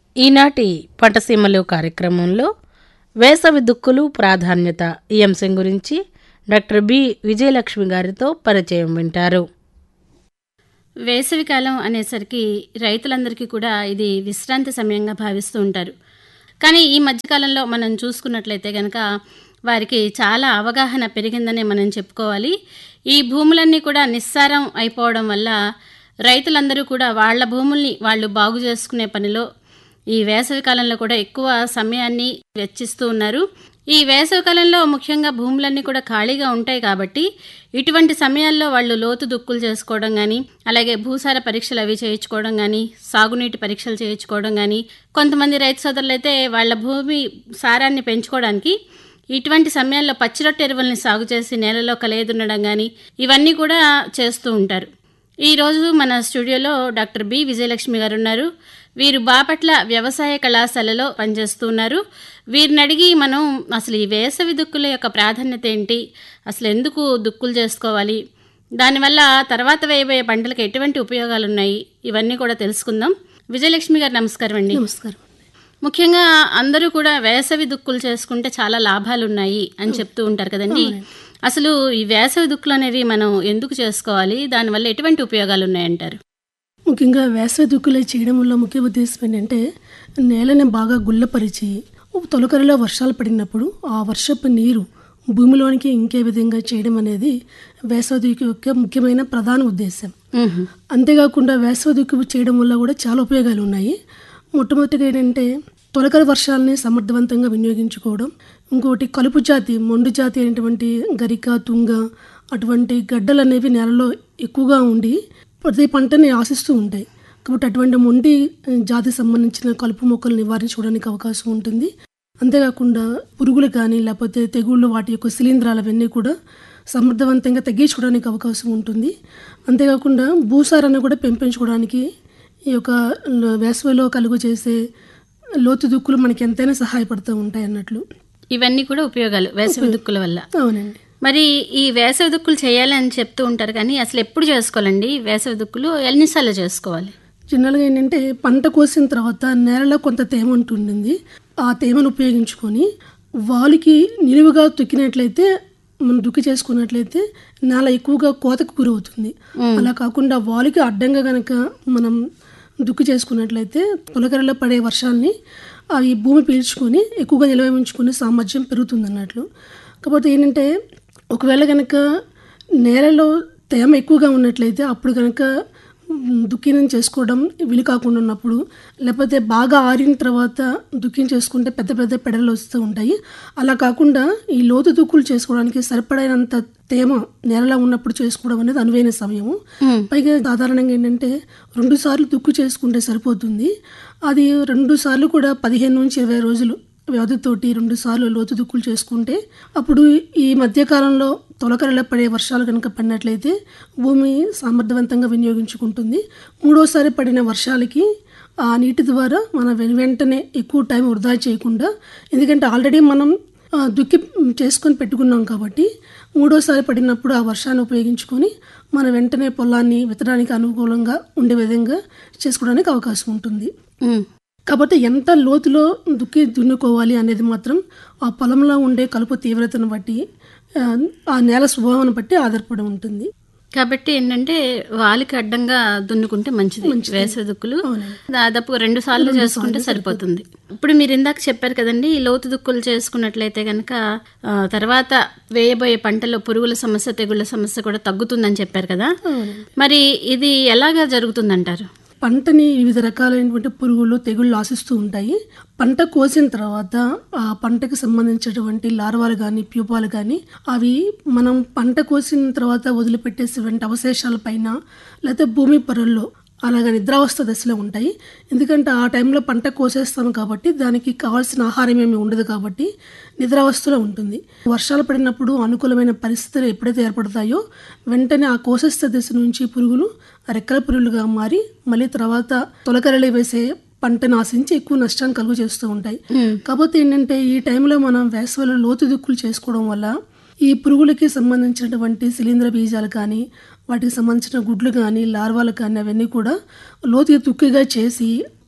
ఈనాటి పటసీమలు కార్యక్రమంలో వేసవి దుక్కులు ప్రాధాన్యత ఈ అంశం గురించి డాక్టర్ బి విజయలక్ష్మి గారితో పరిచయం వింటారు వేసవికాలం అనేసరికి రైతులందరికీ కూడా ఇది విశ్రాంతి సమయంగా భావిస్తూ ఉంటారు కానీ ఈ మధ్యకాలంలో మనం చూసుకున్నట్లయితే కనుక వారికి చాలా అవగాహన పెరిగిందనే మనం చెప్పుకోవాలి ఈ భూములన్నీ కూడా నిస్సారం అయిపోవడం వల్ల రైతులందరూ కూడా వాళ్ళ భూముల్ని వాళ్ళు బాగు చేసుకునే పనిలో ఈ వేసవి కాలంలో కూడా ఎక్కువ సమయాన్ని వెచ్చిస్తూ ఉన్నారు ఈ వేసవి కాలంలో ముఖ్యంగా భూములన్నీ కూడా ఖాళీగా ఉంటాయి కాబట్టి ఇటువంటి సమయాల్లో వాళ్ళు లోతు దుక్కులు చేసుకోవడం కానీ అలాగే భూసార పరీక్షలు అవి చేయించుకోవడం కానీ సాగునీటి పరీక్షలు చేయించుకోవడం కానీ కొంతమంది రైతు సోదరులు అయితే వాళ్ళ భూమి సారాన్ని పెంచుకోవడానికి ఇటువంటి సమయాల్లో పచ్చిరొట్టు ఎరువుల్ని సాగు చేసి నేలలో కలయదున్నడం కానీ ఇవన్నీ కూడా చేస్తూ ఉంటారు ఈరోజు మన స్టూడియోలో డాక్టర్ బి విజయలక్ష్మి గారు ఉన్నారు వీరు బాపట్ల వ్యవసాయ కళాశాలలో పనిచేస్తున్నారు వీరిని అడిగి మనం అసలు ఈ వేసవి దుక్కుల యొక్క ప్రాధాన్యత ఏంటి అసలు ఎందుకు దుక్కులు చేసుకోవాలి దానివల్ల తర్వాత వేయబోయే పంటలకు ఎటువంటి ఉపయోగాలు ఉన్నాయి ఇవన్నీ కూడా తెలుసుకుందాం విజయలక్ష్మి గారు నమస్కారం అండి నమస్కారం ముఖ్యంగా అందరూ కూడా వేసవి దుక్కులు చేసుకుంటే చాలా లాభాలు ఉన్నాయి అని చెప్తూ ఉంటారు కదండి అసలు ఈ వేసవి దుక్కులు అనేవి మనం ఎందుకు చేసుకోవాలి దానివల్ల ఎటువంటి ఉపయోగాలు ఉన్నాయంటారు ముఖ్యంగా వేసవి దుక్కులు చేయడం వల్ల ముఖ్య ఉద్దేశం ఏంటంటే నేలని బాగా గుల్లపరిచి తొలకరిలో వర్షాలు పడినప్పుడు ఆ వర్షపు నీరు భూమిలోనికి ఇంకే విధంగా చేయడం అనేది వేసవి దుక్కు యొక్క ముఖ్యమైన ప్రధాన ఉద్దేశం మ్మ్. అంతేకాకుండా వేసవి దుక్కు చేయడం వల్ల కూడా చాలా ఉపయోగాలు ఉన్నాయి మొట్టమొదటిగా ఏంటంటే తొలకరి వర్షాలని సమర్థవంతంగా వినియోగించుకోవడం ఇంకోటి కలుపు జాతి మొండు జాతి అయినటువంటి గరిక తుంగ అటువంటి గడ్డలు అనేవి నేలలో ఎక్కువగా ఉండి ప్రతి పంటని ఆశిస్తూ ఉంటాయి కాబట్టి అటువంటి మొండి జాతికి సంబంధించిన కలుపు మొక్కలు నివారించుకోవడానికి అవకాశం ఉంటుంది అంతేకాకుండా పురుగులు కానీ లేకపోతే తెగుళ్ళు వాటి యొక్క శిలీంధ్రాలు అవన్నీ కూడా సమర్థవంతంగా తగ్గించుకోవడానికి అవకాశం ఉంటుంది అంతేకాకుండా భూసారాన్ని కూడా పెంపించుకోవడానికి ఈ యొక్క ల- వేసవిలో కలుగు చేసే లోతు దుక్కులు మనకి ఎంతైనా సహాయపడుతూ ఉంటాయి అన్నట్లు ఇవన్నీ కూడా ఉపయోగాలు వేసవి దుక్కుల వల్ల అవునండి మరి ఈ వేసవి దుక్కులు చేయాలని చెప్తూ ఉంటారు కానీ అసలు ఎప్పుడు చేసుకోవాలండి వేసవి దుక్కులు ఎన్నిసార్లు చేసుకోవాలి జనరల్గా ఏంటంటే పంట కోసిన తర్వాత నేలలో కొంత తేమ ఉంటుంటుంది ఆ తేమను ఉపయోగించుకొని వాలుకి నిలువుగా తొక్కినట్లయితే మనం దుక్కి చేసుకున్నట్లయితే నేల ఎక్కువగా కోతకు గురవుతుంది అలా కాకుండా వాలుకి అడ్డంగా గనక మనం దుక్కి చేసుకున్నట్లయితే తొలకరలో పడే వర్షాన్ని అవి భూమి పీల్చుకొని ఎక్కువగా నిల్వ ఉంచుకునే సామర్థ్యం పెరుగుతుంది అన్నట్లు కాకపోతే ఏంటంటే ఒకవేళ కనుక నేలలో తేమ ఎక్కువగా ఉన్నట్లయితే అప్పుడు కనుక మ్, దుక్కినం చేసుకోవడం వీలు కాకుండా ఉన్నప్పుడు లేకపోతే బాగా ఆరిన తర్వాత దుక్కిన చేసుకుంటే పెద్ద పెద్ద పెడలు వస్తూ ఉంటాయి అలా కాకుండా ఈ లోతు దుక్కులు చేసుకోవడానికి సరిపడైనంత తేమ నేలలో ఉన్నప్పుడు చేసుకోవడం అనేది అనువైన సమయము పైగా సాధారణంగా ఏంటంటే రెండు సార్లు దుక్కు చేసుకుంటే సరిపోతుంది అది రెండు సార్లు కూడా పదిహేను నుంచి ఇరవై రోజులు వ్యవధితోటి రెండు సార్లు లోతు దుక్కులు చేసుకుంటే అప్పుడు ఈ మధ్యకాలంలో తొలకరలో పడే వర్షాలు కనుక పడినట్లయితే భూమి సమర్థవంతంగా వినియోగించుకుంటుంది మూడోసారి పడిన వర్షాలకి ఆ నీటి ద్వారా మనం వెను వెంటనే ఎక్కువ టైం వృధా చేయకుండా ఎందుకంటే ఆల్రెడీ మనం ఆ, దుక్కి చేసుకొని పెట్టుకున్నాం కాబట్టి మూడోసారి పడినప్పుడు ఆ వర్షాన్ని ఉపయోగించుకొని మన వెంటనే పొలాన్ని విత్తడానికి అనుకూలంగా ఉండే విధంగా చేసుకోవడానికి అవకాశం ఉంటుంది మ్మ్. కాబట్టి ఎంత లోతులో దుక్కి దున్నుకోవాలి అనేది మాత్రం ఆ పొలంలో ఉండే కలుపు తీవ్రతను బట్టి ఆ, ఆ నేల స్వభావాన్ని బట్టి ఆధారపడి ఉంటుంది కాబట్టి ఏంటంటే వాలికి అడ్డంగా దున్నుకుంటే మంచిది వేసవి దుక్కులు దాదాపు రెండు సార్లు చేసుకుంటే సరిపోతుంది ఇప్పుడు మీరు ఇందాక చెప్పారు కదండి ఈ లోతు దుక్కులు చేసుకున్నట్లయితే కనుక ఆ, తర్వాత వేయబోయే పంటలో పురుగుల సమస్య తెగుళ్ళ సమస్య కూడా తగ్గుతుందని చెప్పారు కదా మరి ఇది ఎలాగా జరుగుతుందంటారు పంటని వివిధ రకాలైనటువంటి పురుగులు తెగుళ్ళు ఆశిస్తూ ఉంటాయి పంట కోసిన తర్వాత ఆ పంటకు సంబంధించినటువంటి లార్వాలు కానీ ప్యూపాలు కానీ అవి మనం పంట కోసిన తర్వాత వదిలిపెట్టేసేటువంటి అవశేషాల పైన లేకపోతే భూమి పొరల్లో అలాగే నిద్రావస్థ దశలో ఉంటాయి ఎందుకంటే ఆ టైంలో పంట కోసేస్తాం కాబట్టి దానికి కావాల్సిన ఆహారం ఏమి ఉండదు కాబట్టి నిద్రావస్థలో ఉంటుంది వర్షాలు పడినప్పుడు అనుకూలమైన పరిస్థితులు ఎప్పుడైతే ఏర్పడతాయో వెంటనే ఆ కోసేస్త దశ నుంచి పురుగులు రెక్కల పురుగులుగా మారి మళ్ళీ తర్వాత తొలకరలి వేసే పంటను ఆశించి ఎక్కువ నష్టాన్ని కలుగు చేస్తూ ఉంటాయి కాకపోతే ఏంటంటే ఈ టైంలో మనం వేసవిలో లోతు దుక్కులు చేసుకోవడం వల్ల ఈ పురుగులకి సంబంధించినటువంటి శిలీంద్ర బీజాలు కానీ వాటికి సంబంధించిన గుడ్లు కానీ లార్వాలు కానీ అవన్నీ కూడా లోతు తుక్కిగా చేసి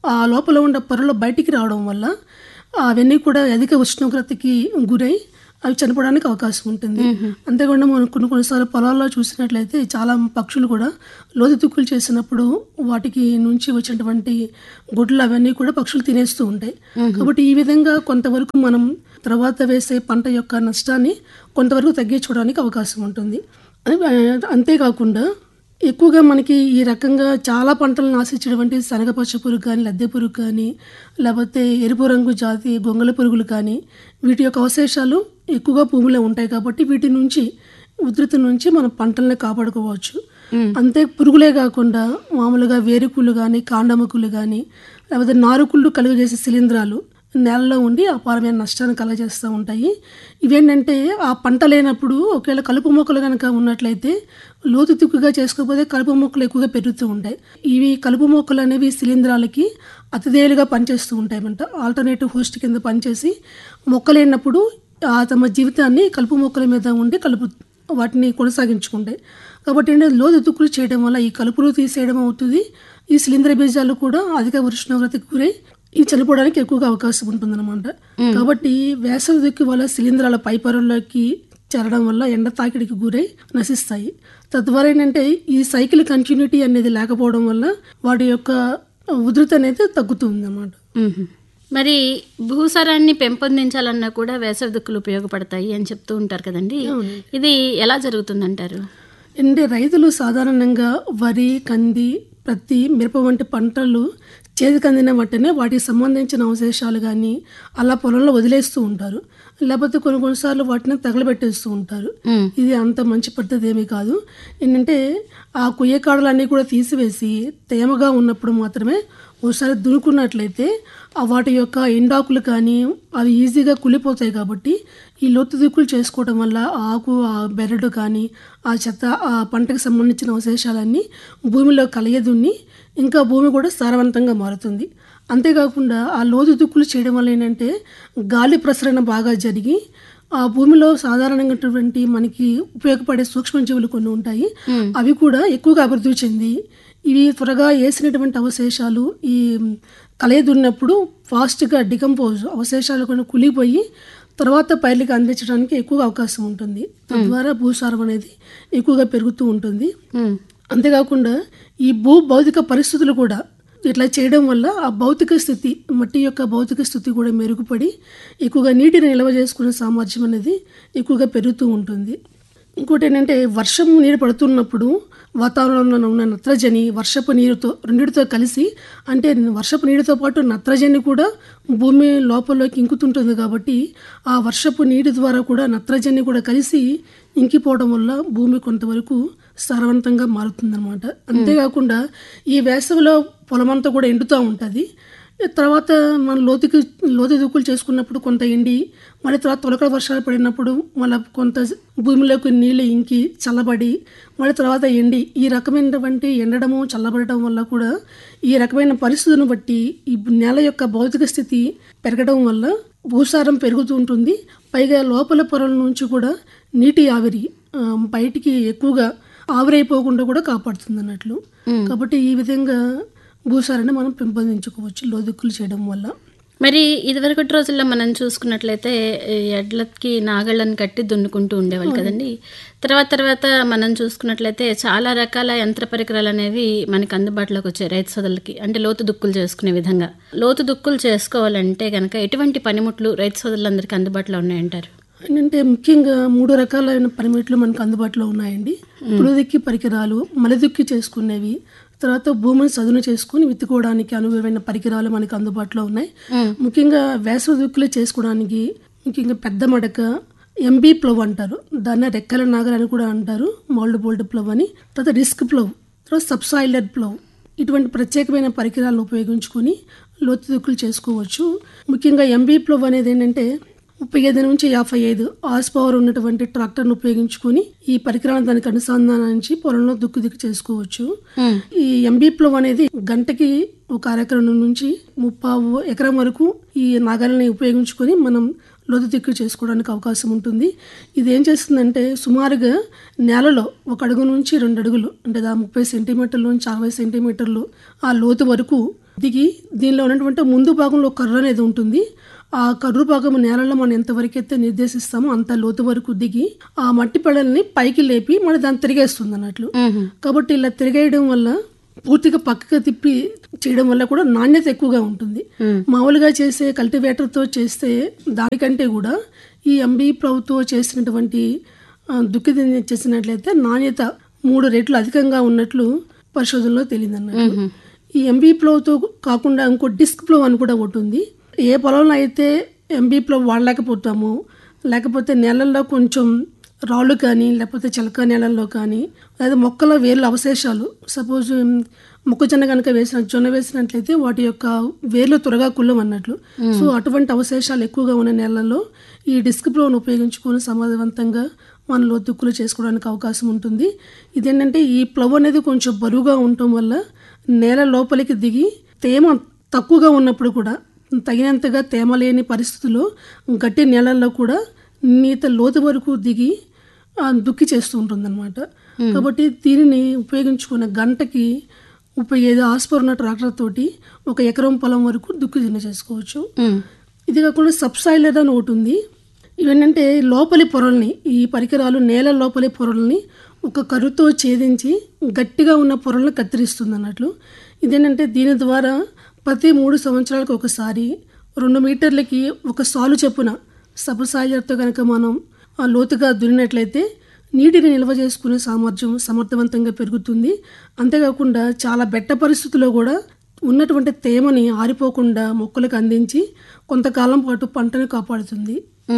ఆ లోపల ఉన్న పొరలో బయటికి రావడం వల్ల అవన్నీ కూడా అధిక ఉష్ణోగ్రతకి గురై అవి చనిపోవడానికి అవకాశం ఉంటుంది అంతేకాకుండా మనం కొన్ని కొన్నిసార్లు పొలాల్లో చూసినట్లయితే చాలా పక్షులు కూడా లోతు తుక్కులు చేసినప్పుడు వాటికి నుంచి వచ్చినటువంటి గుడ్లు అవన్నీ కూడా పక్షులు తినేస్తూ ఉంటాయి కాబట్టి ఈ విధంగా కొంతవరకు మనం తర్వాత వేసే పంట యొక్క నష్టాన్ని కొంతవరకు తగ్గించుకోవడానికి అవకాశం ఉంటుంది అది- అంతేకాకుండా ఎక్కువగా మనకి ఈ రకంగా చాలా పంటలను ఆశించినటువంటి శనగపచ్చ పురుగు కానీ లద్దె పురుగు కానీ లేకపోతే ఎరుపు రంగు జాతి గొంగళ పురుగులు కానీ వీటి యొక్క అవశేషాలు ఎక్కువగా భూమిలో ఉంటాయి కాబట్టి వీటి నుంచి ఉధృతి నుంచి మనం పంటల్ని కాపాడుకోవచ్చు అంతే పురుగులే కాకుండా మామూలుగా వేరుకులు కానీ కాండముకులు కానీ లేకపోతే నారుకుళ్ళు కలుగజేసే శిలీంధ్రాలు నేలలో ఉండి అపారమైన నష్టాన్ని కలగజేస్తూ ఉంటాయి ఇవేంటంటే ఆ పంట లేనప్పుడు ఒకవేళ కలుపు మొక్కలు కనుక ఉన్నట్లయితే లోతు తిక్కుగా చేసుకోకపోతే కలుపు మొక్కలు ఎక్కువగా పెరుగుతూ ఉంటాయి ఇవి కలుపు మొక్కలు అనేవి శిలీంధ్రాలకి అతిథేయులుగా పనిచేస్తూ ఉంటాయి అంట ఆల్టర్నేటివ్ హోస్ట్ కింద పనిచేసి మొక్కలేనప్పుడు ఆ తమ జీవితాన్ని కలుపు మొక్కల మీద ఉండి కలుపు వాటిని కొనసాగించుకుంటాయి కాబట్టి ఏంటంటే లోతు తుక్కులు చేయడం వల్ల ఈ కలుపులు తీసేయడం అవుతుంది ఈ శిలీంధ్ర బీజాలు కూడా అధిక ఉష్ణోగ్రతకు గురై ఈ చనిపోవడానికి ఎక్కువగా అవకాశం ఉంటుందన్నమాట కాబట్టి వేసవి దుక్కి వల్ల శిలీంధ్రాల పై పొరల్లోకి చేరడం వల్ల ఎండ తాకిడికి గురై నశిస్తాయి తద్వారా ఏంటంటే ఈ సైకిల్ కంటిన్యూటీ అనేది లేకపోవడం వల్ల వాటి యొక్క ఉధృతి అనేది తగ్గుతుంది అన్నమాట మ్మ్. మరి భూసారాన్ని పెంపొందించాలన్నా కూడా వేసవి దుక్కులు ఉపయోగపడతాయి అని చెప్తూ ఉంటారు కదండి ఇది ఎలా జరుగుతుందంటారు అంటే రైతులు సాధారణంగా వరి కంది ప్రత్తి మిరప వంటి పంటలు చేతికి అందిన వెంటనే వాటికి సంబంధించిన అవశేషాలు కానీ అలా పొలంలో వదిలేస్తూ ఉంటారు లేకపోతే కొన్ని కొన్నిసార్లు వాటిని తగలబెట్టేస్తూ ఉంటారు మ్మ్. ఇది అంత మంచి పద్ధతి ఏమీ కాదు ఏంటంటే ఆ కుయ్య కాడలన్నీ కూడా తీసివేసి తేమగా ఉన్నప్పుడు మాత్రమే ఒకసారి దునుకున్నట్లయితే ఆ వాటి యొక్క ఎండాకులు కానీ అవి ఈజీగా కులిపోతాయి కాబట్టి ఈ లోతు దిక్కులు చేసుకోవడం వల్ల ఆ ఆకు ఆ బెరడు కానీ ఆ చెత్త ఆ పంటకు సంబంధించిన అవశేషాలన్నీ భూమిలో కలియదున్ని ఇంకా భూమి కూడా సారవంతంగా మారుతుంది అంతేకాకుండా ఆ లోతు దుక్కులు చేయడం వల్ల ఏంటంటే గాలి ప్రసరణ బాగా జరిగి ఆ భూమిలో సాధారణమైనటువంటి మనకి ఉపయోగపడే సూక్ష్మజీవులు కొన్ని ఉంటాయి అవి కూడా ఎక్కువగా అభివృద్ధి చెంది ఇవి త్వరగా వేసినటువంటి అవశేషాలు ఈ కలయదున్నప్పుడు ఫాస్ట్గా డికంపోజ్ అవశేషాలు కొన్ని కులిపోయి తర్వాత పైర్లకి అందించడానికి ఎక్కువగా అవకాశం ఉంటుంది తద్వారా భూసారం అనేది ఎక్కువగా పెరుగుతూ ఉంటుంది మ్మ్. అంతేకాకుండా ఈ భూ భౌతిక పరిస్థితులు కూడా ఇట్లా చేయడం వల్ల ఆ భౌతిక స్థితి మట్టి యొక్క భౌతిక స్థితి కూడా మెరుగుపడి ఎక్కువగా నీటిని నిల్వ చేసుకునే సామర్థ్యం అనేది ఎక్కువగా పెరుగుతూ ఉంటుంది ఇంకోటి ఏంటంటే వర్షం నీరు పడుతున్నప్పుడు వాతావరణంలో ఉన్న నత్రజని వర్షపు నీరుతో రెండిటితో కలిసి అంటే వర్షపు నీరుతో పాటు నత్రజని కూడా భూమి లోపలికి ఇంకుతుంటుంది కాబట్టి ఆ వర్షపు నీటి ద్వారా కూడా నత్రజని కూడా కలిసి ఇంకిపోవడం వల్ల భూమి కొంతవరకు సారవంతంగా మారుతుందన్నమాట అంతేకాకుండా ఈ వేసవిలో పొలమంతా కూడా ఎండుతూ ఉంటుంది తర్వాత మన లోతుకి లోతు దుక్కులు చేసుకున్నప్పుడు కొంత ఎండి మళ్ళీ తర్వాత తొలకడ వర్షాలు పడినప్పుడు మళ్ళీ కొంత భూమిలోకి నీళ్ళు ఇంకి చల్లబడి మళ్ళీ తర్వాత ఎండి ఈ రకమైనటువంటి ఎండడము చల్లబడటం వల్ల కూడా ఈ రకమైన పరిస్థితులను బట్టి ఈ నేల యొక్క భౌతిక స్థితి పెరగడం వల్ల భూసారం పెరుగుతూ ఉంటుంది పైగా లోపల పొరల నుంచి కూడా నీటి ఆవిరి ఆ, బయటికి ఎక్కువగా ఆవిరైపోకుండా కూడా కాపాడుతుంది అన్నట్లు కాబట్టి ఈ విధంగా భూసారాన్ని మనం పెంపొందించుకోవచ్చు లోదుక్కులు చేయడం వల్ల మరి ఇదివరకటి రోజుల్లో మనం చూసుకున్నట్లయితే ఈ ఎడ్లకి నాగళ్ళని కట్టి దున్నుకుంటూ ఉండేవాళ్ళు కదండి తర్వాత తర్వాత మనం చూసుకున్నట్లయితే చాలా రకాల యంత్ర పరికరాలు అనేవి మనకి అందుబాటులోకి వచ్చాయి రైతు సోదరులకి అంటే లోతు దుక్కులు చేసుకునే విధంగా లోతు దుక్కులు చేసుకోవాలంటే కనుక ఎటువంటి పనిముట్లు రైతు సోదరులందరికీ అందుబాటులో ఉన్నాయంటారు ఏంటంటే ముఖ్యంగా మూడు రకాలైన పనిముట్లు మనకు అందుబాటులో ఉన్నాయండి పులుదిక్కి పరికరాలు మలదుక్కి చేసుకునేవి తర్వాత భూమిని చదును చేసుకుని విత్తుకోవడానికి అనువైన పరికరాలు మనకు అందుబాటులో ఉన్నాయి ముఖ్యంగా వేసవి దుక్కులు చేసుకోవడానికి ముఖ్యంగా పెద్ద మడక ఎంబీ ప్లవ్ అంటారు దాన్ని రెక్కల నాగర్ అని కూడా అంటారు మోల్డ్ బోల్డ్ ప్లవ్ అని తర్వాత రిస్క్ ప్లవ్ తర్వాత సబ్సాయిలర్ ప్లవ్ ఇటువంటి ప్రత్యేకమైన పరికరాలను ఉపయోగించుకొని లోతు దుక్కులు చేసుకోవచ్చు ముఖ్యంగా ఎంబీ ప్లవ్ అనేది ఏంటంటే ముప్పై ఐదు నుంచి యాభై ఐదు హార్స్ పవర్ ఉన్నటువంటి ట్రాక్టర్ను ఉపయోగించుకొని ఈ పరికరాలను దానికి అనుసంధానించి పొలంలో దుక్కు దిక్కు చేసుకోవచ్చు ఈ ఎంబీ ప్లవ్ అనేది గంటకి ఒక అరెకరం నుంచి ముప్పావు ఎకరం వరకు ఈ నాగల్ని ఉపయోగించుకొని మనం లోతు దిక్కు చేసుకోవడానికి అవకాశం ఉంటుంది ఇది ఏం చేస్తుందంటే సుమారుగా నేలలో ఒక అడుగు నుంచి రెండు అడుగులు అంటే దా ముప్పై సెంటీమీటర్ల నుంచి అరవై సెంటీమీటర్లు ఆ లోతు వరకు దిగి దీనిలో ఉన్నటువంటి ముందు భాగంలో కర్ర అనేది ఉంటుంది ఆ కర్రు భాగం నేలలో మనం ఎంతవరకు అయితే నిర్దేశిస్తామో అంత లోతు వరకు దిగి ఆ మట్టి పెడల్ని పైకి లేపి మన దాన్ని తిరిగేస్తుంది అన్నట్లు కాబట్టి ఇలా తిరిగేయడం వల్ల పూర్తిగా పక్కగా తిప్పి చేయడం వల్ల కూడా నాణ్యత ఎక్కువగా ఉంటుంది మామూలుగా చేసే కల్టివేటర్తో చేస్తే దానికంటే కూడా ఈ ఎంబీ ప్రభుతో చేసినటువంటి ఆ, దుక్కి దిన్ని చేసినట్లయితే నాణ్యత మూడు రెట్లు అధికంగా ఉన్నట్లు పరిశోధనలో తెలియదు అన్నట్లు ఈ ఎంబీ ప్లవ్తో కాకుండా ఇంకో డిస్క్ ప్లవ్ అని కూడా ఒకటి ఉంది ఏ పొలంలో అయితే ఎంబీ ప్లవ్ వాడలేకపోతామో లేకపోతే నెలల్లో కొంచెం రాళ్ళు కానీ లేకపోతే చిలక నేలల్లో కానీ లేదా మొక్కల వేర్ల అవశేషాలు సపోజ్ మొక్కజొన్న కనుక వేసిన జొన్న వేసినట్లయితే వాటి యొక్క వేర్లు త్వరగా కుల్లం అన్నట్లు సో అటువంటి అవశేషాలు ఎక్కువగా ఉన్న నేలల్లో ఈ డిస్క్ ప్లోను ఉపయోగించుకొని సమర్థవంతంగా మనలో దుక్కులు చేసుకోవడానికి అవకాశం ఉంటుంది ఇదేంటంటే ఈ ప్లవ్ అనేది కొంచెం బరువుగా ఉండటం వల్ల నేల లోపలికి దిగి తేమ తక్కువగా ఉన్నప్పుడు కూడా తగినంతగా తేమ లేని పరిస్థితుల్లో గట్టి నేలల్లో కూడా నీత లోతు వరకు దిగి ఆ, దుక్కి చేస్తూ ఉంటుందన్నమాట కాబట్టి దీనిని ఉపయోగించుకున్న గంటకి ముప్పై ఐదు ఆస్పరున్న ట్రాక్టర్ తోటి ఒక ఎకరం పొలం వరకు దుక్కి దిన్న చేసుకోవచ్చు ఇది కాకుండా సబ్సాయిలర్ అని ఒకటి ఉంది ఇవేంటంటే లోపలి పొరల్ని ఈ పరికరాలు నేల లోపలి పొరల్ని ఒక కరుతో ఛేదించి గట్టిగా ఉన్న పొరలను కత్తిరిస్తుంది అన్నట్లు ఇదేంటంటే దీని ద్వారా ప్రతి మూడు సంవత్సరాలకు ఒకసారి రెండు మీటర్లకి ఒక సాలు చొప్పున సబ్సాయిలర్తో కనుక మనం ఆ లోతుగా దున్నినట్లయితే నీటిని నిల్వ చేసుకునే సామర్థ్యం సమర్థవంతంగా పెరుగుతుంది అంతేకాకుండా చాలా బెట్ట పరిస్థితుల్లో కూడా ఉన్నటువంటి తేమని ఆరిపోకుండా మొక్కలకు అందించి కొంతకాలం పాటు పంటను కాపాడుతుంది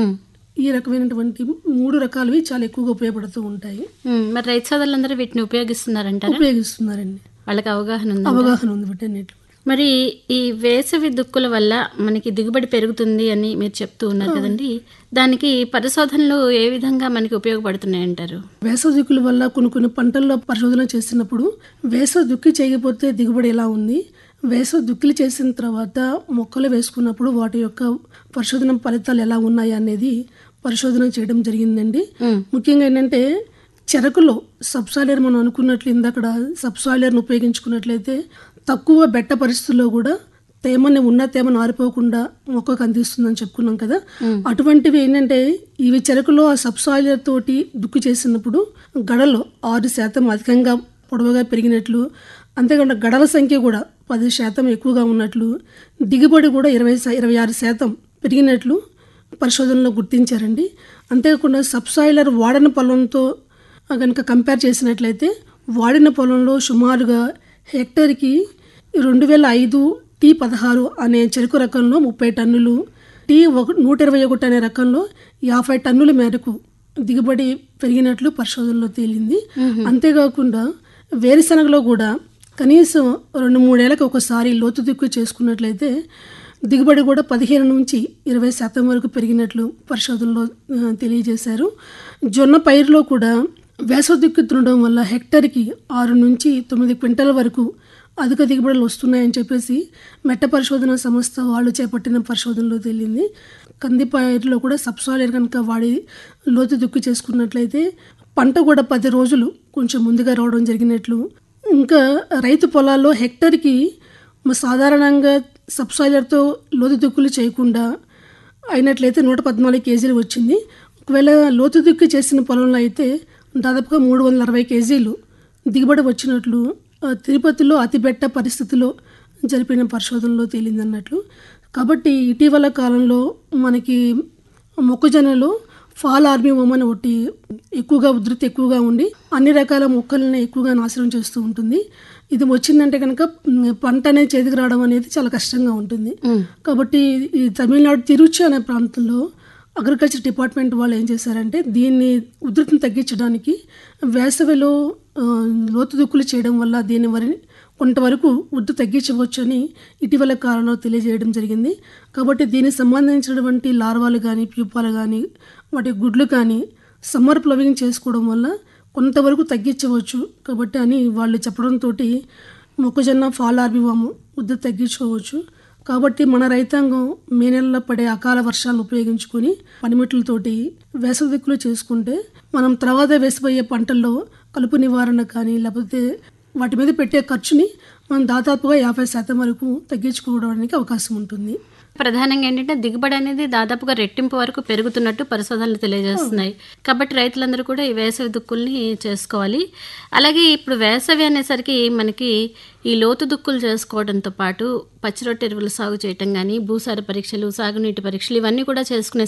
ఈ రకమైనటువంటి మూడు రకాలవి చాలా ఎక్కువగా ఉపయోగపడుతూ ఉంటాయి మరి రైతు సోదరులందరూ వీటిని ఉపయోగిస్తున్నారంటారా ఉపయోగిస్తున్నారండి వాళ్ళకి అవగాహన ఉంది అవగాహన ఉంది వీటన్నిటి మరి ఈ వేసవి దుక్కుల వల్ల మనకి దిగుబడి పెరుగుతుంది అని మీరు చెప్తూ ఉన్నారు కదండి దానికి పరిశోధనలు ఏ విధంగా మనకి ఉపయోగపడుతున్నాయి అంటారు వేసవ దుక్కుల వల్ల కొన్ని కొన్ని పంటల్లో పరిశోధన చేసినప్పుడు వేసవ దుక్కి చేయకపోతే దిగుబడి ఎలా ఉంది వేసవ దుక్కిలు చేసిన తర్వాత మొక్కలు వేసుకున్నప్పుడు వాటి యొక్క పరిశోధన ఫలితాలు ఎలా ఉన్నాయి అనేది పరిశోధన చేయడం జరిగిందండి ముఖ్యంగా ఏంటంటే చెరకులో సబ్సాయిలర్ మనం అనుకున్నట్లు ఇందక్కడ సబ్సాయిలర్ను ఉపయోగించుకున్నట్లయితే తక్కువ బెట్ట పరిస్థితుల్లో కూడా తేమని ఉన్న తేమను ఆరిపోకుండా మొక్కకు అందిస్తుందని చెప్పుకున్నాం కదా అటువంటివి ఏంటంటే ఇవి చెరకులో ఆ సబ్సాయిలర్ తోటి దుక్కు చేసినప్పుడు గడలో ఆరు శాతం అధికంగా పొడవుగా పెరిగినట్లు అంతేకాకుండా గడల సంఖ్య కూడా పది శాతం ఎక్కువగా ఉన్నట్లు దిగుబడి కూడా ఇరవై శా- ఇరవై ఆరు శాతం పెరిగినట్లు పరిశోధనలో గుర్తించారండి అంతేకాకుండా సబ్సాయిలర్ వాడని పొలంతో కనుక కంపేర్ చేసినట్లయితే వాడిన పొలంలో సుమారుగా హెక్టర్కి రెండు వేల ఐదు టీ పదహారు అనే చెరుకు రకంలో ముప్పై టన్నులు టీ ఒక నూట ఇరవై ఒకటి అనే రకంలో యాభై టన్నుల మేరకు దిగుబడి పెరిగినట్లు పరిశోధనలో తేలింది అంతేకాకుండా వేరుశనగలో కూడా కనీసం రెండు మూడేళ్లకు ఒకసారి లోతు దిక్కు చేసుకున్నట్లయితే దిగుబడి కూడా పదిహేను నుంచి ఇరవై శాతం వరకు పెరిగినట్లు పరిశోధనలో ఆ, తెలియజేశారు జొన్న పైరులో కూడా వేసవ దిక్కు దున్నడం వల్ల హెక్టర్కి ఆరు నుంచి తొమ్మిది క్వింటల వరకు అధిక దిగుబడులు వస్తున్నాయని చెప్పేసి మెట్ట పరిశోధన సంస్థ వాళ్ళు చేపట్టిన పరిశోధనలో తేలింది కంది పైరులో కూడా సబ్సాయిలర్ కనుక వాడి లోతు దుక్కు చేసుకున్నట్లయితే పంట కూడా పది రోజులు కొంచెం ముందుగా రావడం జరిగినట్లు ఇంకా రైతు పొలాల్లో హెక్టర్కి మ- సాధారణంగా సబ్సాయిలర్తో లోతు దుక్కులు చేయకుండా అయినట్లయితే నూట పద్నాలుగు కేజీలు వచ్చింది ఒకవేళ లోతు దుక్కు చేసిన పొలంలో అయితే దాదాపుగా మూడు వందల అరవై కేజీలు దిగుబడి వచ్చినట్లు ఆ, తిరుపతిలో అతిబెట్ట పరిస్థితిలో జరిపిన పరిశోధనలో తేలిందన్నట్లు కాబట్టి ఇటీవల కాలంలో మనకి మొక్కజొన్నలో ఫాల్ ఆర్మీ అని ఒకటి ఎక్కువగా ఉధృతి ఎక్కువగా ఉండి అన్ని రకాల మొక్కలను ఎక్కువగా నాశనం చేస్తూ ఉంటుంది ఇది వచ్చిందంటే కనుక మ్, పంట అనేది చేతికి రావడం అనేది చాలా కష్టంగా ఉంటుంది కాబట్టి ఈ తమిళనాడు తిరుచి అనే ప్రాంతంలో అగ్రికల్చర్ డిపార్ట్మెంట్ వాళ్ళు ఏం చేశారంటే దీన్ని ఉధృతిని తగ్గించడానికి వేసవిలో ఆ, లోతు దుక్కులు చేయడం వల్ల దీని వరి కొంతవరకు ఉద్ధి తగ్గించవచ్చు అని ఇటీవల కాలంలో తెలియజేయడం జరిగింది కాబట్టి దీనికి సంబంధించినటువంటి లార్వాలు కానీ ప్యూపాలు కానీ వాటి గుడ్లు కానీ సమ్మర్ ప్లవింగ్ చేసుకోవడం వల్ల కొంతవరకు తగ్గించవచ్చు కాబట్టి అని వాళ్ళు చెప్పడంతో మొక్కజొన్న ఫాల్ ఆర్బివాము ఉద్ధి తగ్గించుకోవచ్చు కాబట్టి మన రైతాంగం మే నెలలో పడే అకాల వర్షాలను ఉపయోగించుకొని పనిముట్లతోటి వేసవి దిక్కులు చేసుకుంటే మనం తర్వాత వేసిపోయే పంటల్లో కలుపు నివారణ కానీ లేకపోతే వాటి మీద పెట్టే ఖర్చుని మనం దాదాపుగా యాభై శాతం వరకు తగ్గించుకోవడానికి అవకాశం ఉంటుంది ప్రధానంగా ఏంటంటే దిగుబడి అనేది దాదాపుగా రెట్టింపు వరకు పెరుగుతున్నట్టు పరిశోధనలు తెలియజేస్తున్నాయి కాబట్టి రైతులందరూ కూడా ఈ వేసవి దుక్కుల్ని చేసుకోవాలి అలాగే ఇప్పుడు వేసవి అనేసరికి మనకి ఈ లోతు దుక్కులు చేసుకోవడంతో పాటు పచ్చిరొట్టె ఎరువులు సాగు చేయటం కానీ భూసార పరీక్షలు సాగునీటి పరీక్షలు ఇవన్నీ కూడా చేసుకునే